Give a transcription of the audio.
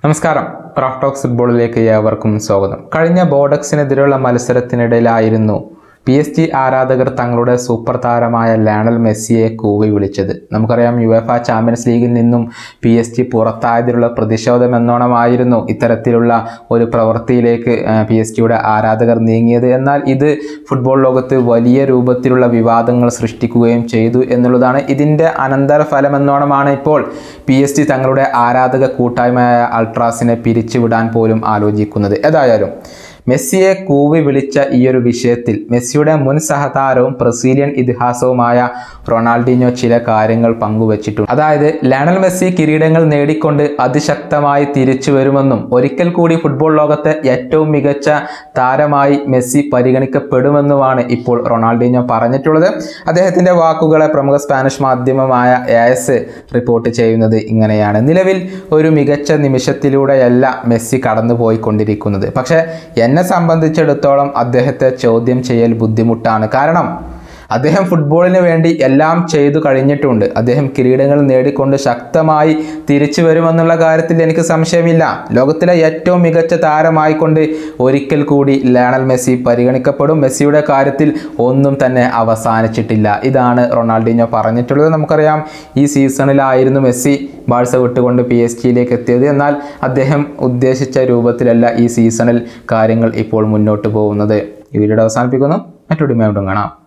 നമസ്കാരം Raf talks ഫുട്ബോളിലേക്ക് ഏവർക്കും സ്വാഗതം കഴിഞ്ഞ ബോർഡക്സിനെതിരെയുള്ള മത്സരത്തിനിടയിലായിരുന്നു പി എസ് ജി ആരാധകർ തങ്ങളുടെ സൂപ്പർ താരമായ ലയണൽ മെസ്സിയെ കൂവി വിളിച്ചത് നമുക്കറിയാം യു എഫ് ചാമ്പ്യൻസ് ലീഗിൽ നിന്നും പി എസ് ജി പുറത്തായതിലുള്ള പ്രതിഷേധം എന്നോണമായിരുന്നു ഇത്തരത്തിലുള്ള ഒരു പ്രവൃത്തിയിലേക്ക് പി എസ് ജിയുടെ ആരാധകർ നീങ്ങിയത് എന്നാൽ ഇത് ഫുട്ബോൾ ലോകത്ത് വലിയ രൂപത്തിലുള്ള വിവാദങ്ങൾ സൃഷ്ടിക്കുകയും ചെയ്തു എന്നുള്ളതാണ് ഇതിൻ്റെ അനന്തരഫലം എന്നോണമാണ് ഇപ്പോൾ പി എസ് ജി തങ്ങളുടെ ആരാധക കൂട്ടായ്മയായ അൾട്രാസിനെ പിരിച്ചുവിടാൻ പോലും ആലോചിക്കുന്നത് ഏതായാലും മെസ്സിയെ കൂവി വിളിച്ച ഈ ഒരു വിഷയത്തിൽ മെസ്സിയുടെ മുൻ സഹതാരവും ബ്രസീലിയൻ ഇതിഹാസവുമായ റൊണാൾഡിനോ ചില കാര്യങ്ങൾ പങ്കുവച്ചിട്ടുണ്ട് അതായത് ലയണൽ മെസ്സി കിരീടങ്ങൾ നേടിക്കൊണ്ട് അതിശക്തമായി തിരിച്ചു വരുമെന്നും ഒരിക്കൽ കൂടി ഫുട്ബോൾ ലോകത്തെ ഏറ്റവും മികച്ച താരമായി മെസ്സി പരിഗണിക്കപ്പെടുമെന്നുമാണ് ഇപ്പോൾ റൊണാൾഡിനോ പറഞ്ഞിട്ടുള്ളത് അദ്ദേഹത്തിന്റെ വാക്കുകളെ പ്രമുഖ സ്പാനിഷ് മാധ്യമമായ എസ് റിപ്പോർട്ട് ചെയ്യുന്നത് ഇങ്ങനെയാണ് നിലവിൽ ഒരു മികച്ച നിമിഷത്തിലൂടെയല്ല മെസ്സി കടന്നുപോയിക്കൊണ്ടിരിക്കുന്നത് പക്ഷേ എന്നെ സംബന്ധിച്ചിടത്തോളം അദ്ദേഹത്തെ ചോദ്യം ചെയ്യൽ ബുദ്ധിമുട്ടാണ് കാരണം അദ്ദേഹം ഫുട്ബോളിന് വേണ്ടി എല്ലാം ചെയ്തു കഴിഞ്ഞിട്ടുണ്ട് അദ്ദേഹം കിരീടങ്ങൾ നേടിക്കൊണ്ട് ശക്തമായി തിരിച്ചു വരുമെന്നുള്ള കാര്യത്തിൽ എനിക്ക് സംശയമില്ല ലോകത്തിലെ ഏറ്റവും മികച്ച താരമായിക്കൊണ്ട് ഒരിക്കൽ കൂടി ലയണൽ മെസ്സി പരിഗണിക്കപ്പെടും മെസ്സിയുടെ കാര്യത്തിൽ ഒന്നും തന്നെ അവസാനിച്ചിട്ടില്ല ഇതാണ് റൊണാൾഡിനോ പറഞ്ഞിട്ടുള്ളത് നമുക്കറിയാം ഈ സീസണിലായിരുന്നു മെസ്സി ബാഴ്സ വിട്ടുകൊണ്ട് പി എസ് ജിയിലേക്ക് എത്തിയത് എന്നാൽ അദ്ദേഹം ഉദ്ദേശിച്ച രൂപത്തിലല്ല ഈ സീസണിൽ കാര്യങ്ങൾ ഇപ്പോൾ മുന്നോട്ട് പോകുന്നത് ഈ വീഡിയോ അവസാനിപ്പിക്കുന്നു മറ്റൊരു വീണ്ടും കാണാം